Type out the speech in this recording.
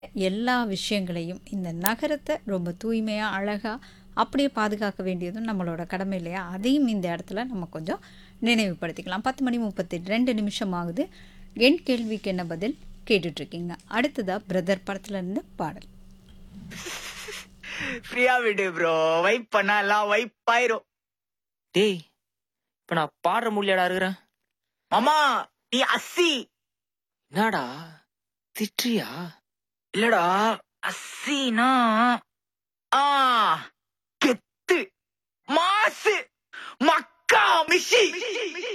எல்லா விஷயங்களையும் இந்த நகரத்தை ரொம்ப தூய்மையா, அழகா அப்படியே பாதுகாக்க வேண்டியதும் நம்மளோட கடமை இல்லையா? அதையும் இந்த இடத்துல நம்ம கொஞ்சம் நினைவுபடுத்திக்கலாம். 10 மணி 32 நிமிஷம் ஆகுது. என் கேள்விக்கு என்ன பதில் கேட்டுட்ருக்கீங்க. அடுத்ததா பிரதர் படத்துலருந்து பாடல். ஃப்ரீயா விடு ப்ரோ. வைப் பண்ணா எல்லாம் வைப் ஆயிரும். டேய் இப்ப நான் பாடுற முடியலடா இருக்கிறேன் மாமா நீ அஸ்ஸி. என்னடா திட்டுறியா இல்லடா அஸ்ஸினா ஆ கெத்து மாசு மக்கா மிஷி